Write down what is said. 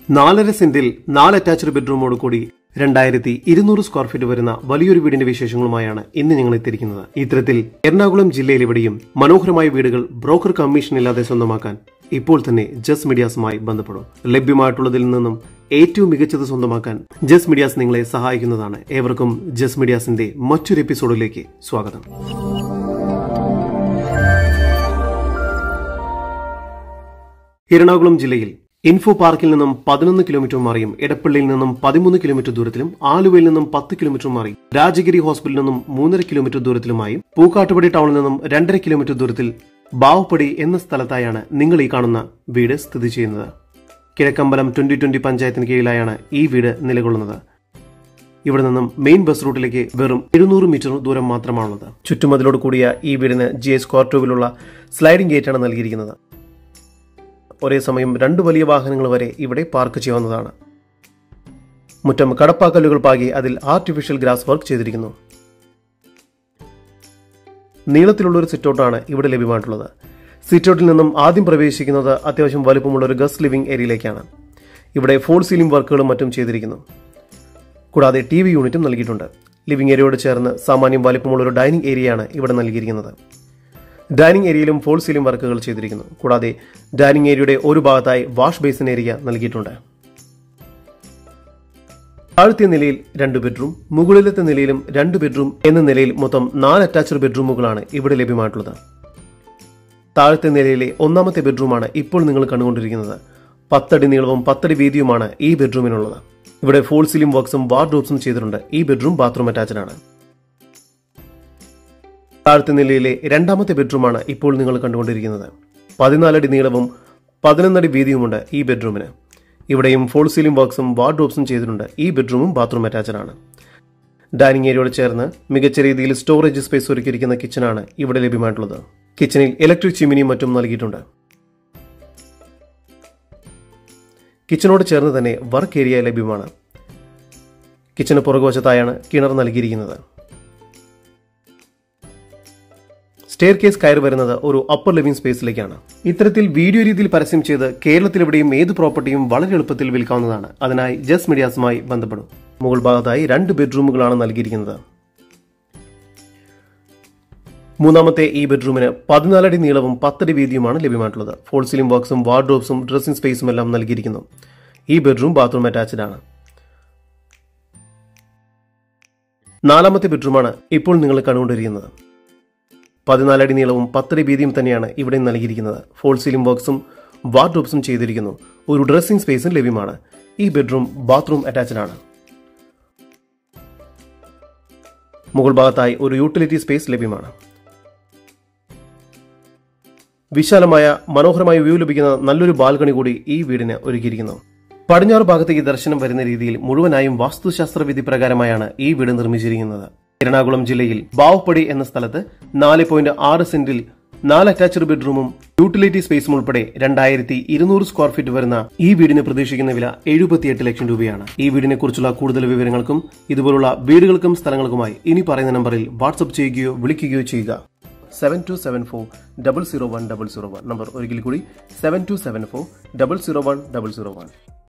നാലര സെന്റിൽ നാല് അറ്റാച്ച്ഡ് ബെഡ്റൂമോട് കൂടി രണ്ടായിരത്തി ഇരുന്നൂറ് സ്ക്വയർ ഫീറ്റ് വരുന്ന വലിയൊരു വീടിന്റെ വിശേഷങ്ങളുമായാണ് ഇന്ന് ഞങ്ങൾ എത്തിയിരിക്കുന്നത് ഇത്തരത്തിൽ എറണാകുളം ജില്ലയിൽ ഇവിടെയും മനോഹരമായ വീടുകൾ ബ്രോക്കർ കമ്മീഷൻ ഇല്ലാതെ സ്വന്തമാക്കാൻ ഇപ്പോൾ തന്നെ ജസ് മീഡിയാസുമായി ബന്ധപ്പെടും ലഭ്യമായിട്ടുള്ളതിൽ നിന്നും ഏറ്റവും മികച്ചത് സ്വന്തമാക്കാൻ ജസ് മീഡിയാസ് നിങ്ങളെ സഹായിക്കുന്നതാണ് ഏവർക്കും ജസ് മീഡിയാസിന്റെ മറ്റൊരു എപ്പിസോഡിലേക്ക് സ്വാഗതം എറണാകുളം ജില്ലയിൽ ഇൻഫോ പാർക്കിൽ നിന്നും പതിനൊന്ന് കിലോമീറ്റർ മാറിയും എടപ്പള്ളിയിൽ നിന്നും പതിമൂന്ന് കിലോമീറ്റർ ദൂരത്തിലും ആലുവയിൽ നിന്നും പത്ത് കിലോമീറ്റർ മാറി രാജഗിരി ഹോസ്പിറ്റലിൽ നിന്നും മൂന്നര കിലോമീറ്റർ ദൂരത്തിലുമായും പൂക്കാട്ടുപടി ടൗണിൽ നിന്നും രണ്ടര കിലോമീറ്റർ ദൂരത്തിൽ ബാവുപടി എന്ന സ്ഥലത്തായാണ് നിങ്ങൾ ഈ കാണുന്ന വീട് സ്ഥിതി ചെയ്യുന്നത് കിഴക്കമ്പലം ട്വന്റി ട്വന്റി പഞ്ചായത്തിന് കീഴിലായാണ് ഈ വീട് നിലകൊള്ളുന്നത് ഇവിടെ നിന്നും മെയിൻ ബസ് റൂട്ടിലേക്ക് വെറും എഴുന്നൂറ് മീറ്റർ ദൂരം മാത്രമാണുള്ളത് ചുറ്റുമതിലോട് കൂടിയ ഈ വീടിന് ജി എസ് ക്വാർട്ടോവിലുള്ള സ്ലൈഡിംഗ് ഗേറ്റാണ് നൽകിയിരിക്കുന്നത് ഒരേ സമയം രണ്ട് വലിയ വാഹനങ്ങൾ വരെ ഇവിടെ പാർക്ക് ചെയ്യാവുന്നതാണ് മുറ്റം കടപ്പാക്കല്ലുകൾ പാകി അതിൽ ആർട്ടിഫിഷ്യൽ ഗ്രാസ് വർക്ക് ചെയ്തിരിക്കുന്നു നീളത്തിലുള്ള ഒരു സിറ്റൗട്ടാണ് ഇവിടെ ലഭ്യമായിട്ടുള്ളത് സിറ്റൗട്ടിൽ നിന്നും ആദ്യം പ്രവേശിക്കുന്നത് അത്യാവശ്യം വലുപ്പമുള്ള ഒരു ഗസ്റ്റ് ലിവിംഗ് ഏരിയയിലേക്കാണ് ഇവിടെ ഫോൾ സീലിംഗ് വർക്കുകളും മറ്റും ചെയ്തിരിക്കുന്നു കൂടാതെ ടി വി യൂണിറ്റും നൽകിയിട്ടുണ്ട് ലിവിംഗ് ഏരിയയോട് ചേർന്ന് സാമാന്യം വലിപ്പമുള്ള ഒരു ഡൈനിങ് ഏരിയയാണ് ഇവിടെ നൽകിയിരിക്കുന്നത് ഡൈനിങ് ഏരിയയിലും ഫോൾ സീലിംഗ് വർക്കുകൾ ചെയ്തിരിക്കുന്നു കൂടാതെ ഡൈനിങ് ഏരിയയുടെ ഒരു ഭാഗത്തായി വാഷ് ബേസിൻ ഏരിയ നൽകിയിട്ടുണ്ട് താഴത്തെ നിലയിൽ രണ്ട് ബെഡ്റൂം മുകളിലത്തെ നിലയിലും രണ്ട് ബെഡ്റൂം എന്ന നിലയിൽ മൊത്തം നാല് അറ്റാച്ച്ഡ് ബെഡ്റൂമുകളാണ് ഇവിടെ ലഭ്യമായിട്ടുള്ളത് താഴത്തെ നിലയിലെ ഒന്നാമത്തെ ബെഡ്റൂമാണ് ഇപ്പോൾ നിങ്ങൾ കണ്ടുകൊണ്ടിരിക്കുന്നത് പത്തടി നീളവും പത്തടി വീതിയുമാണ് ഈ ബെഡ്റൂമിനുള്ളത് ഇവിടെ ഫോൾ സീലിംഗ് വർക്ക്സും വാർഡ്രോബ്സും ചെയ്തിട്ടുണ്ട് ഈ ബെഡ്റൂം ബാത്റൂം അറ്റാച്ച്ഡ് ആണ് താഴത്തെ നിലയിലെ രണ്ടാമത്തെ ബെഡ്റൂമാണ് ഇപ്പോൾ നിങ്ങൾ കണ്ടുകൊണ്ടിരിക്കുന്നത് പതിനാലടി നീളവും പതിനൊന്നടി വീതിയുമുണ്ട് ഈ ബെഡ്റൂമിന് ഇവിടെയും ഫോൾ സീലിംഗ് വർക്ക്സും വാർഡ്രോബ്സും ചെയ്തിട്ടുണ്ട് ഈ ബെഡ്റൂമും ബാത്റൂം അറ്റാച്ച്ഡ് ആണ് ഡൈനിങ് ഏരിയയോട് ചേർന്ന് മികച്ച രീതിയിൽ സ്റ്റോറേജ് സ്പേസ് ഒരുക്കിയിരിക്കുന്ന കിച്ചണാണ് ഇവിടെ ലഭ്യമായിട്ടുള്ളത് കിച്ചണിൽ ഇലക്ട്രിക് ചിമിനിയും മറ്റും നൽകിയിട്ടുണ്ട് കിച്ചണോട് ചേർന്ന് തന്നെ വർക്ക് ഏരിയ ലഭ്യമാണ് കിച്ചന് പുറകുവശത്തായാണ് കിണർ നൽകിയിരിക്കുന്നത് സ്റ്റെയർ കേസ് കയറി വരുന്നത് ഒരു അപ്പർ ലിവിംഗ് സ്പേസിലേക്കാണ് ഇത്തരത്തിൽ വീഡിയോ രീതിയിൽ പരസ്യം ചെയ്ത് കേരളത്തിലെവിടെയും ഏത് പ്രോപ്പർട്ടിയും വളരെ എളുപ്പത്തിൽ വിൽക്കാവുന്നതാണ് അതിനായി ജസ് മീഡിയാസുമായി ബന്ധപ്പെടും മുകൾ ഭാഗത്തായി രണ്ട് ബെഡ്റൂമുകളാണ് നൽകിയിരിക്കുന്നത് മൂന്നാമത്തെ ഈ ബെഡ്റൂമിന് പതിനാലടി നീളവും പത്തടി വീതിയുമാണ് ലഭ്യമായിട്ടുള്ളത് ഫോൾ സീലിംഗ് ബോക്സും വാർഡ്രോബ്സും ഡ്രസ്സിംഗ് സ്പേസും എല്ലാം നൽകിയിരിക്കുന്നു ഈ ബെഡ്റൂം ബാത്റൂം അറ്റാച്ച്ഡ് ആണ് നാലാമത്തെ ബെഡ്റൂമാണ് ഇപ്പോൾ നിങ്ങൾ കണ്ടുകൊണ്ടിരിക്കുന്നത് പതിനാലടി നീളവും പത്തടി വീതിയും തന്നെയാണ് ഇവിടെ നൽകിയിരിക്കുന്നത് ഫോൾ സീലിംഗ് ബോക്സും വാർഡ്രോബ്സും ചെയ്തിരിക്കുന്നു ഒരു ഡ്രസ്സിംഗ് സ്പേസും ലഭ്യമാണ് ഈ ബെഡ്റൂം ബാത്റൂം അറ്റാച്ച്ഡ് ആണ് മുകൾ ഭാഗത്തായി ഒരു യൂട്ടിലിറ്റി സ്പേസ് ലഭ്യമാണ് വിശാലമായ മനോഹരമായ വ്യൂ ലഭിക്കുന്ന നല്ലൊരു ബാൽക്കണി കൂടി ഈ വീടിന് ഒരുക്കിയിരിക്കുന്നു പടിഞ്ഞാറ് ഭാഗത്തേക്ക് ദർശനം വരുന്ന രീതിയിൽ മുഴുവനായും വാസ്തുശാസ്ത്ര വിധി പ്രകാരമായാണ് ഈ വീട് നിർമ്മിച്ചിരിക്കുന്നത് എറണാകുളം ജില്ലയിൽ ബാവുപ്പടി എന്ന സ്ഥലത്ത് നാല് പോയിന്റ് ആറ് സെന്റിൽ നാല് അറ്റാച്ച്ഡ് ബെഡ്റൂമും യൂട്ടിലിറ്റി സ്പേസും ഉൾപ്പെടെ രണ്ടായിരത്തി ഇരുന്നൂറ് സ്ക്വയർ ഫീറ്റ് വരുന്ന ഈ വീടിന് പ്രതീക്ഷിക്കുന്ന വില എഴുപത്തിയെട്ട് ലക്ഷം രൂപയാണ് ഈ വീടിനെ കുറിച്ചുള്ള കൂടുതൽ വിവരങ്ങൾക്കും ഇതുപോലുള്ള വീടുകൾക്കും സ്ഥലങ്ങൾക്കുമായി ഇനി പറയുന്ന നമ്പറിൽ വാട്സ്ആപ്പ് ചെയ്യുകയോ വിളിക്കുകയോ ചെയ്യുക seven two seven four double zero one double zero one number ഒരിക്കൽ കൂടി seven two seven four double zero one double zero one